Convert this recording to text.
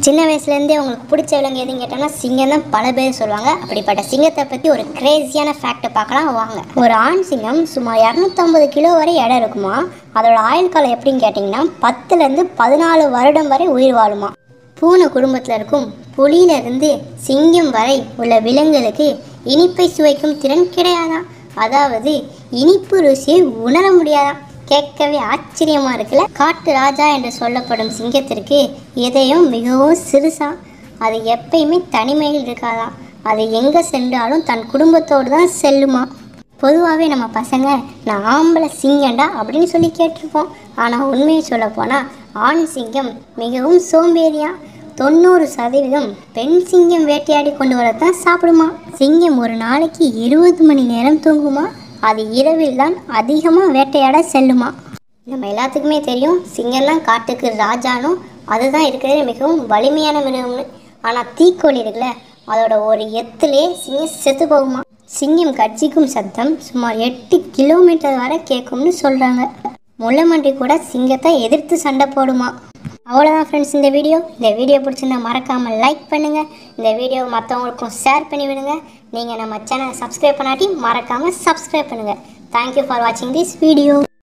சின்ன வயசுலேருந்தே உங்களுக்கு பிடிச்ச விலங்கு எதுன்னு கேட்டோம்னா சிங்கம் தான் பல பேர் சொல்லுவாங்க அப்படிப்பட்ட சிங்கத்தை பற்றி ஒரு கிரேசியான ஃபேக்ட்டை பார்க்கலாம் வாங்க ஒரு ஆண் சிங்கம் சுமார் இரநூத்தம்பது கிலோ வரை எடை இருக்குமா அதோட ஆயுள் காலம் எப்படின்னு கேட்டிங்கன்னா பத்துலேருந்து பதினாலு வருடம் வரை உயிர் வாழுமா பூனை குடும்பத்தில் இருக்கும் புலியிலிருந்து சிங்கம் வரை உள்ள விலங்குகளுக்கு இனிப்பை சுவைக்கும் திறன் கிடையாதாம் அதாவது இனிப்பு ருசியை உணர முடியாதாம் கேட்கவே ஆச்சரியமா இருக்குல்ல காட்டு ராஜா என்று சொல்லப்படும் சிங்கத்திற்கு இதயம் மிகவும் சிறுசா அது எப்பயுமே தனிமையில் இருக்காதாம் அது எங்கே சென்றாலும் தன் குடும்பத்தோடு தான் செல்லுமா பொதுவாகவே நம்ம பசங்க நான் ஆம்பளை சிங்கம்டா அப்படின்னு சொல்லி கேட்டிருப்போம் ஆனால் உண்மையை சொல்ல போனால் ஆண் சிங்கம் மிகவும் சோம்பேறியா தொண்ணூறு சதவீதம் பெண் சிங்கம் வேட்டையாடி கொண்டு வரதான் சாப்பிடுமா சிங்கம் ஒரு நாளைக்கு இருபது மணி நேரம் தூங்குமா அது இரவில் தான் அதிகமாக வேட்டையாட செல்லுமா நம்ம எல்லாத்துக்குமே தெரியும் சிங்கம் தான் காட்டுக்கு ராஜானும் அதுதான் இருக்கிறதே மிகவும் வலிமையான மிருகம்னு ஆனால் தீக்கோழி இருக்குல்ல அதோட ஒரு எத்துலேயே சிங்கம் செத்து போகுமா சிங்கம் கட்சிக்கும் சத்தம் சுமார் எட்டு கிலோமீட்டர் வரை கேட்கும்னு சொல்கிறாங்க முள்ளமன்றி கூட சிங்கத்தை எதிர்த்து சண்டை போடுமா அவ்வளோதான் ஃப்ரெண்ட்ஸ் இந்த வீடியோ இந்த வீடியோ பிடிச்சிருந்தா மறக்காமல் லைக் பண்ணுங்கள் இந்த வீடியோ மற்றவங்களுக்கும் ஷேர் பண்ணி விடுங்க நீங்கள் நம்ம சேனலை சப்ஸ்கிரைப் பண்ணாட்டி மறக்காமல் சப்ஸ்கிரைப் பண்ணுங்கள் தேங்க்யூ ஃபார் வாட்சிங் திஸ் வீடியோ